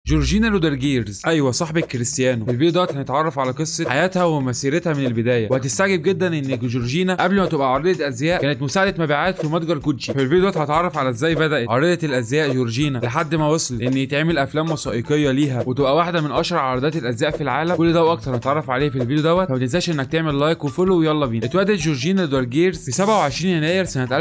جورجينا رودرجيرز ايوه صاحبة كريستيانو في الفيديو دوت هنتعرف على قصه حياتها ومسيرتها من البدايه وهتستعجب جدا ان جورجينا قبل ما تبقى عارضه ازياء كانت مساعده مبيعات في متجر جوتشي في الفيديو دوت هتعرف على ازاي بدات عارضه الازياء جورجينا لحد ما وصل ان يتعمل افلام وثائقيه ليها وتبقى واحده من اشهر عرضات الازياء في العالم كل ده واكتر هنتعرف عليه في الفيديو دوت فما تنساش انك تعمل لايك وفولو ويلا بينا اتولدت جورجينا رودرجيرز في 27 يناير سنه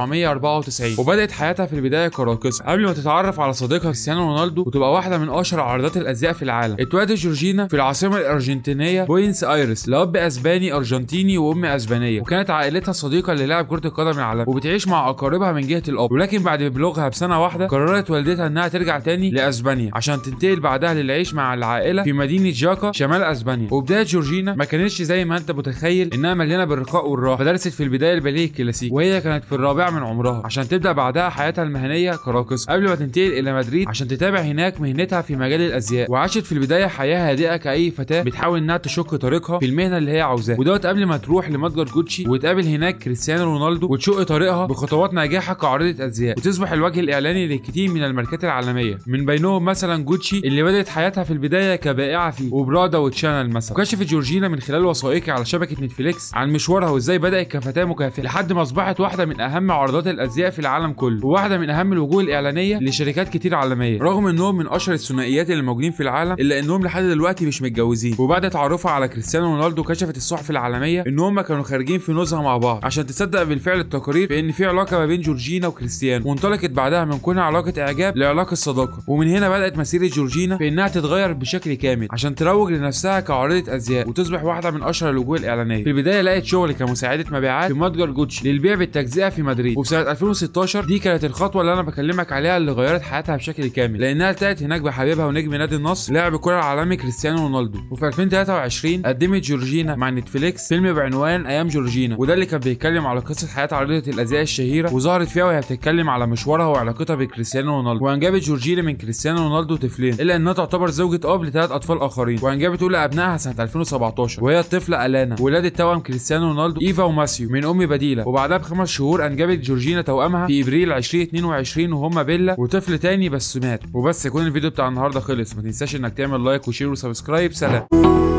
1994 وبدات حياتها في البدايه كراقصه قبل ما تتعرف على صديقها كريستيانو رونالدو وتبقى واحده من اشهر عرضات الازياء في العالم اتولدت جورجينا في العاصمه الارجنتينيه بوينس ايرس لاب اسباني ارجنتيني وام اسبانيه وكانت عائلتها صديقه للاعب كره القدم العالمي وبتعيش مع اقاربها من جهه الاب ولكن بعد بلوغها بسنه واحده قررت والدتها انها ترجع تاني لاسبانيا عشان تنتقل بعدها للعيش مع العائله في مدينه جاكا شمال اسبانيا وبدايه جورجينا ما كانتش زي ما انت متخيل انها مليانه بالرخاء والراحه فدرست في البدايه الباليه الكلاسيكي وهي كانت في الرابع من عمرها عشان تبدا بعدها حياتها المهنيه كراقصه قبل ما تنتقل الى مدريد عشان تتابع هناك مهنتها في مجال الازياء وعاشت في البدايه حياه هادئه كاي فتاه بتحاول انها تشق طريقها في المهنه اللي هي عاوزاها ودوت قبل ما تروح لمتجر جوتشي وتقابل هناك كريستيانو رونالدو وتشق طريقها بخطوات ناجحه كعارضه ازياء وتصبح الوجه الاعلاني لكثير من الماركات العالميه من بينهم مثلا جوتشي اللي بدات حياتها في البدايه كبائعه فيه وبرادا وتشانل مثلا وكشفت جورجينا من خلال وثائقي على شبكه نتفليكس عن مشوارها وازاي بدات كفتاه مكافحه لحد ما اصبحت واحده من اهم عرضات الازياء في العالم كله وواحده من اهم الوجوه الاعلانيه لشركات كتير عالميه رغم انهم من اشهر الثنائيات اللي موجودين في العالم الا انهم لحد دلوقتي مش متجوزين وبعد تعرفها على كريستيانو رونالدو كشفت الصحف العالميه ان هم كانوا خارجين في نزهه مع بعض عشان تصدق بالفعل التقارير بان في علاقه ما بين جورجينا وكريستيانو وانطلقت بعدها من كونها علاقه اعجاب لعلاقه صداقه ومن هنا بدات مسيره جورجينا في انها تتغير بشكل كامل عشان تروج لنفسها كعارضه ازياء وتصبح واحده من اشهر الوجوه الاعلانيه في البدايه لقت شغل كمساعده مبيعات في متجر جوتشي للبيع بالتجزئه في مدريد وفي سنه 2016 دي كانت الخطوه اللي انا بكلمك عليها اللي غيرت حياتها بشكل كامل لانها التقت هناك بحبيبها ونجم نادي النصر لاعب الكره العالمي كريستيانو رونالدو وفي 2023 قدمت جورجينا مع نتفليكس فيلم بعنوان ايام جورجينا وده اللي كان بيتكلم على قصه حياه عارضه الازياء الشهيره وظهرت فيها وهي بتتكلم على مشوارها وعلاقتها بكريستيانو رونالدو وانجبت جورجينا من كريستيانو رونالدو طفلين الا انها تعتبر زوجة اب لثلاث اطفال اخرين وانجبت اولى ابنائها سنه 2017 وهي الطفله الانا ولاده توأم كريستيانو رونالدو ايفا وماسيو من ام بديله وبعدها بخمس شهور انجبت جورجينا توأمها في ابريل 2022 وهم بيلا وطفل تاني بس مات وبس يكون الفيديو بتاع النهارده خلص ما تنساش انك تعمل لايك وشير وسبسكرايب سلام